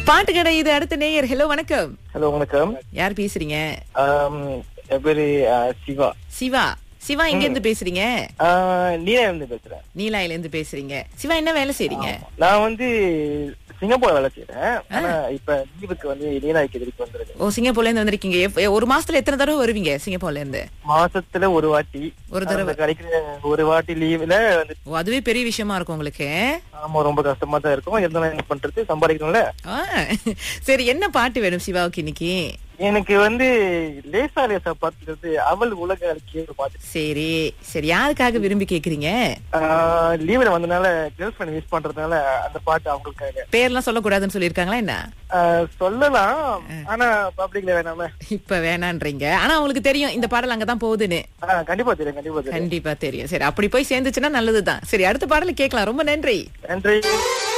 பாட்டு கடை இது அடுத்த நேயர் ஹலோ வணக்கம் ஹலோ வணக்கம் யார் பேசுறீங்க ஆம், என் பேரு ஆ, சிவா சிவா சிவா எங்க இருந்து பேசுறீங்க ஆ, நீலா இருந்து பேசுறேன் நீலாயில இருந்து பேசுறீங்க சிவா என்ன வேலை செய்றீங்க நான் வந்து சிங்கப்பூர் வேலை செய்யறேன் ஆனா இப்ப லீவுக்கு வந்து நீலாய்க்கு எதிர்க்கு வந்திருக்கேன் ஓ சிங்கப்பூர்ல இருந்து வந்திருக்கீங்க எப்- ஒரு மாசத்துல எத்தனை தடவை வருவீங்க சிங்கப்பூர்ல இருந்து மாசத்துல ஒரு வாட்டி ஒரு தடவை. அந்த கிடைக்கிற ஒரு வாட்டி லீவுல வந்து ஓ அதுவே பெரிய விஷயமா இருக்கும் உங்களுக்கு ஆமா ரொம்ப கஷ்டமா தான் இருக்கும் இருந்தாலும் என்ன பண்றது சம்பாதிக்கணும்ல ஆ, சரி என்ன பாட்டு வேணும் சிவாவுக்கு இன்னைக்கு எனக்கு வந்து லேசா லேசா பாத்துக்கிறது அவள் உலக அழகிய ஒரு பாட்டு சரி சரி யாருக்காக விரும்பி கேக்குறீங்க லீவுல வந்தனால கேர்ள் ஃபிரெண்ட் மிஸ் பண்றதுனால அந்த பாட்டு அவங்களுக்காக பேர்லாம் சொல்லக்கூடாதுன்னு சொல்லியிருக்காங்களா என்ன ஆ, சொல்லலாம் ஆனா பப்ளிக்ல வேணாம இப்ப வேணான்றீங்க ஆனா அவங்களுக்கு தெரியும் இந்த பாடல் அங்கதான் போகுதுன்னு ஆ, கண்டிப்பா தெரியும் கண்டிப்பா தெரியும் கண்டிப்பா தெரியும் சரி அப்படி போய் சேர்ந்துச்சுன்னா நல்லதுதான் சரி அடுத்த பாடல கேட்கலாம் ரொம்ப நன்றி நன்றி